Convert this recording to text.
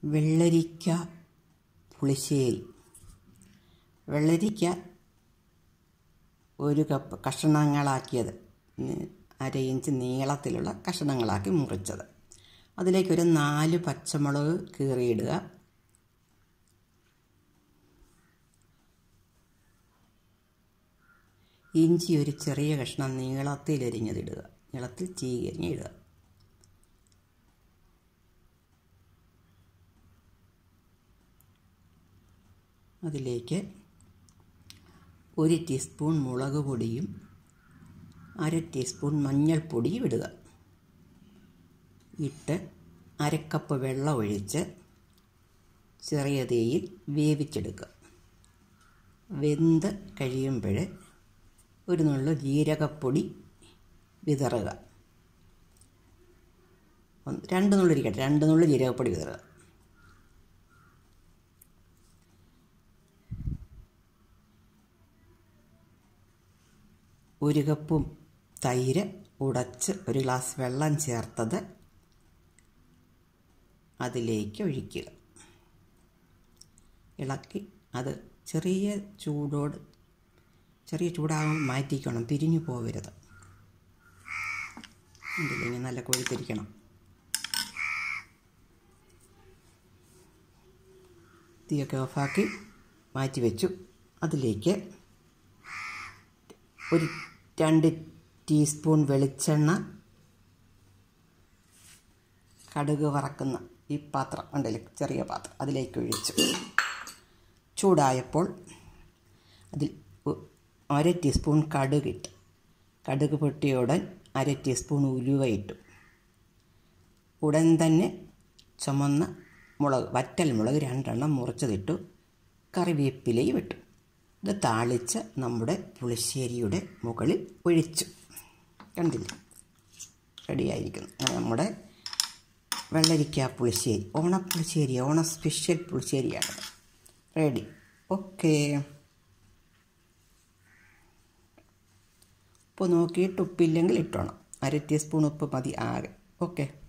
വെള്ളരിക്ക പുളിശ്ശേരി വെള്ളരിക്ക ഒരു കപ്പ് കഷണങ്ങളാക്കിയത് അര ഇഞ്ച് നീളത്തിലുള്ള കഷണങ്ങളാക്കി മുറിച്ചത് അതിലേക്കൊരു നാല് പച്ചമുളക് കീറിയിടുക ഇഞ്ചി ഒരു ചെറിയ കഷ്ണം നീളത്തിൽ എരിഞ്ഞതിടുക നീളത്തിൽ ചീകരിഞ്ഞിടുക അതിലേക്ക് ഒരു ടീസ്പൂൺ മുളക് പൊടിയും അര ടീസ്പൂൺ മഞ്ഞൾപ്പൊടിയും ഇടുക ഇട്ട് അരക്കപ്പ് വെള്ളം ഒഴിച്ച് ചെറിയ തീയിൽ വേവിച്ചെടുക്കുക വെന്ത് കഴിയുമ്പോൾ ഒരു നുള്ളു ജീരകപ്പൊടി വിതറുക രണ്ട് നുള്ളിരിക്കട്ടെ രണ്ട് നുള്ളു ജീരകപ്പൊടി വിതറുക ഒരു കപ്പും തൈര് ഉടച്ച് ഒരു ഗ്ലാസ് വെള്ളം ചേർത്തത് അതിലേക്ക് ഒഴിക്കുക ഇളക്കി അത് ചെറിയ ചൂടോട് ചെറിയ ചൂടാകുമ്പോൾ മാറ്റിക്കണം പിരിഞ്ഞു പോകരുത് ഇതിലിങ്ങനെ നല്ല കൊഴുത്തിരിക്കണം തീയൊക്കെ ഓഫാക്കി മാറ്റി വെച്ചു അതിലേക്ക് ഒരു രണ്ട് ടീസ്പൂൺ വെളിച്ചെണ്ണ കടുക് വറക്കുന്ന ഈ പാത്രം ഉണ്ടല്ലേ ചെറിയ പാത്രം അതിലേക്ക് ഒഴിച്ചു ചൂടായപ്പോൾ അതിൽ അര ടീസ്പൂൺ കടുക് ഇട്ട് കടുക് പൊട്ടിയ ഉടൻ അര ടീസ്പൂൺ ഉലുവ ഇട്ടു ഉടൻ തന്നെ ചുമന്ന മുളക് വറ്റൽ മുളക് രണ്ടെണ്ണം മുറിച്ചതിട്ടു കറിവേപ്പിലയും ഇട്ടു ഇത് താളിച്ച് നമ്മുടെ പുളിശ്ശേരിയുടെ മുകളിൽ ഒഴിച്ചു കണ്ടില്ലേ റെഡിയായിരിക്കുന്നു നമ്മുടെ വെള്ളരിക്ക പുളിശ്ശേരി ഓണപ്പുളിശ്ശേരി ഓണ സ്പെഷ്യൽ പുളിശ്ശേരിയാണ് റെഡി ഓക്കേ ഉപ്പ് നോക്കിയിട്ട് ഉപ്പില്ലെങ്കിൽ ഇട്ടോണം അര ടീസ്പൂൺ ഉപ്പ് മതി ആകെ ഓക്കെ